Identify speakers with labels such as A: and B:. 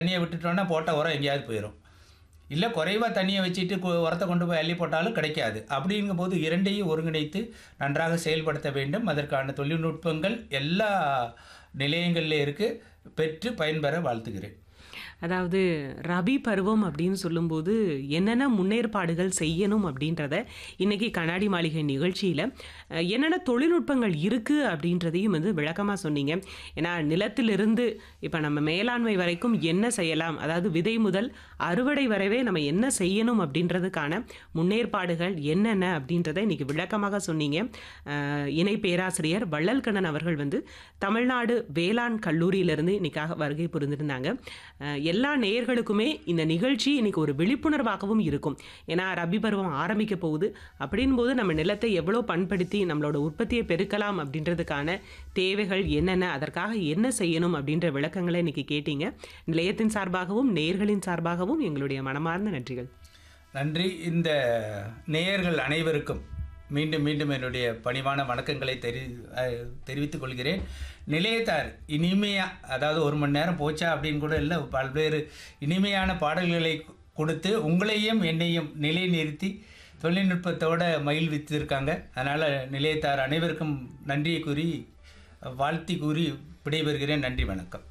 A: தண்ணியை விட்டுட்டோன்னா போட்ட உரம் எங்கேயாவது போயிடும் இல்லை குறைவாக தண்ணியை வச்சுட்டு கு- உரத்தை கொண்டு போய் அள்ளி போட்டாலும் கிடைக்காது அப்படிங்கும்போது இரண்டையும் ஒருங்கிணைத்து நன்றாக செயல்படுத்த வேண்டும் அதற்கான தொழில்நுட்பங்கள் எல்லா நிலையங்களில் இருக்குது பெற்று பயன்பெற வாழ்த்துகிறேன்
B: அதாவது ரபி பருவம் அப்படின்னு சொல்லும்போது என்னென்ன முன்னேற்பாடுகள் செய்யணும் அப்படின்றத இன்னைக்கு கண்ணாடி மாளிகை நிகழ்ச்சியில் அஹ், என்னென்ன தொழில்நுட்பங்கள் இருக்குது அப்படின்றதையும் வந்து விளக்கமாக சொன்னீங்க ஏன்னா நிலத்திலிருந்து இப்போ நம்ம மேலாண்மை வரைக்கும் என்ன செய்யலாம் அதாவது விதை முதல் அறுவடை வரைவே நம்ம என்ன செய்யணும் அப்படின்றதுக்கான முன்னேற்பாடுகள் என்னென்ன அப்படின்றத இன்னைக்கு விளக்கமாக சொன்னீங்க அஹ், இணை பேராசிரியர் வள்ளல்கண்ணன் அவர்கள் வந்து தமிழ்நாடு வேளாண் கல்லூரியிலிருந்து இன்னைக்காக வருகை புரிந்திருந்தாங்க அஹ், எல்லா நேயர்களுக்குமே இந்த நிகழ்ச்சி இன்னைக்கு ஒரு விழிப்புணர்வாகவும் இருக்கும் ஏன்னா ரபி பருவம் ஆரம்பிக்க போகுது அப்படின் போது நம்ம நிலத்தை எவ்வளோ பண்படுத்தி நம்மளோட உற்பத்தியை பெருக்கலாம் அப்படின்றதுக்கான தேவைகள் என்னென்ன அதற்காக என்ன செய்யணும் அப்படின்ற விளக்கங்களை இன்னைக்கு கேட்டீங்க நிலையத்தின் சார்பாகவும் நேயர்களின் சார்பாகவும் எங்களுடைய மனமார்ந்த நன்றிகள்
A: நன்றி இந்த நேயர்கள் அனைவருக்கும் மீண்டும் மீண்டும் என்னுடைய பணிவான வணக்கங்களை தெரி அஹ், தெரிவித்துக் கொள்கிறேன் நிலையத்தார் இனிமையாக அதாவது ஒரு மணி நேரம் போச்சா அப்படின்னு கூட இல்லை பல்வேறு இனிமையான பாடல்களை கொடுத்து உங்களையும் என்னையும் நிலைநிறுத்தி தொழில்நுட்பத்தோட மகிழ்வித்திருக்காங்க அதனால் நிலையத்தார் அனைவருக்கும் நன்றியை கூறி வாழ்த்தி கூறி விடைபெறுகிறேன் நன்றி வணக்கம்